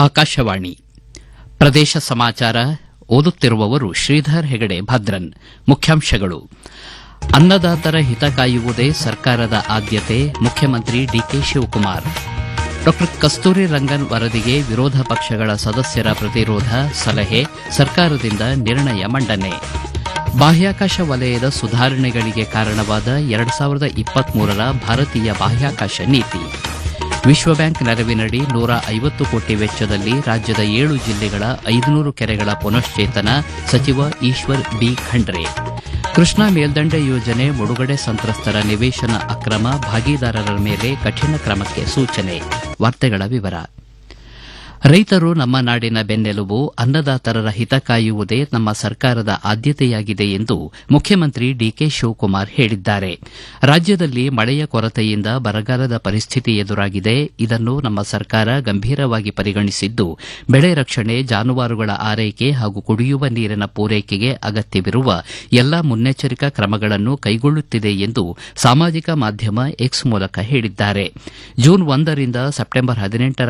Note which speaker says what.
Speaker 1: ಆಕಾಶವಾಣಿ ಪ್ರದೇಶ ಸಮಾಚಾರ ಓದುತ್ತಿರುವವರು ಶ್ರೀಧರ್ ಹೆಗಡೆ ಭದ್ರನ್ ಮುಖ್ಯಾಂಶಗಳು ಅನ್ನದಾತರ ಹಿತ ಕಾಯುವುದೇ ಸರ್ಕಾರದ ಆದ್ಯತೆ ಮುಖ್ಯಮಂತ್ರಿ ಡಿಕೆ ಶಿವಕುಮಾರ್ ಡಾ ಕಸ್ತೂರಿ ರಂಗನ್ ವರದಿಗೆ ವಿರೋಧ ಪಕ್ಷಗಳ ಸದಸ್ಯರ ಪ್ರತಿರೋಧ ಸಲಹೆ ಸರ್ಕಾರದಿಂದ ನಿರ್ಣಯ ಮಂಡನೆ ಬಾಹ್ಯಾಕಾಶ ವಲಯದ ಸುಧಾರಣೆಗಳಿಗೆ ಕಾರಣವಾದ ಎರಡು ಸಾವಿರದ ಇಪ್ಪತ್ಮೂರರ ಭಾರತೀಯ ಬಾಹ್ಯಾಕಾಶ ನೀತಿ ವಿಶ್ವ ಬ್ಯಾಂಕ್ ನೆರವಿನಡಿ ನೂರ ಐವತ್ತು ಕೋಟಿ ವೆಚ್ಚದಲ್ಲಿ ರಾಜ್ಯದ ಏಳು ಜಿಲ್ಲೆಗಳ ಐದುನೂರು ಕೆರೆಗಳ ಪುನಶ್ಚೇತನ ಸಚಿವ ಈಶ್ವರ್ ಬಿ ಖಂಡ್ರೆ ಕೃಷ್ಣಾ ಮೇಲ್ದಂಡೆ ಯೋಜನೆ ಮುಡುಗಡೆ ಸಂತ್ರಸ್ತರ ನಿವೇಶನ ಅಕ್ರಮ ಭಾಗಿದಾರರ ಮೇಲೆ ಕಠಿಣ ಕ್ರಮಕ್ಕೆ ಸೂಚನೆ ವಾರ್ತೆಗಳ ವಿವರ ರೈತರು ನಮ್ಮ ನಾಡಿನ ಬೆನ್ನೆಲುಬು ಅನ್ನದಾತರ ಹಿತ ಕಾಯುವುದೇ ನಮ್ಮ ಸರ್ಕಾರದ ಆದ್ಯತೆಯಾಗಿದೆ ಎಂದು ಮುಖ್ಯಮಂತ್ರಿ ಡಿಕೆ ಶಿವಕುಮಾರ್ ಹೇಳಿದ್ದಾರೆ ರಾಜ್ಯದಲ್ಲಿ ಮಳೆಯ ಕೊರತೆಯಿಂದ ಬರಗಾಲದ ಪರಿಸ್ಥಿತಿ ಎದುರಾಗಿದೆ ಇದನ್ನು ನಮ್ಮ ಸರ್ಕಾರ ಗಂಭೀರವಾಗಿ ಪರಿಗಣಿಸಿದ್ದು ಬೆಳೆ ರಕ್ಷಣೆ ಜಾನುವಾರುಗಳ ಆರೈಕೆ ಹಾಗೂ ಕುಡಿಯುವ ನೀರಿನ ಪೂರೈಕೆಗೆ ಅಗತ್ಯವಿರುವ ಎಲ್ಲಾ ಮುನ್ನೆಚ್ಚರಿಕಾ ಕ್ರಮಗಳನ್ನು ಕೈಗೊಳ್ಳುತ್ತಿದೆ ಎಂದು ಸಾಮಾಜಿಕ ಮಾಧ್ಯಮ ಎಕ್ಸ್ ಮೂಲಕ ಹೇಳಿದ್ದಾರೆ ಜೂನ್ ಒಂದರಿಂದ ಸೆಪ್ಟೆಂಬರ್ ಹದಿನೆಂಟರ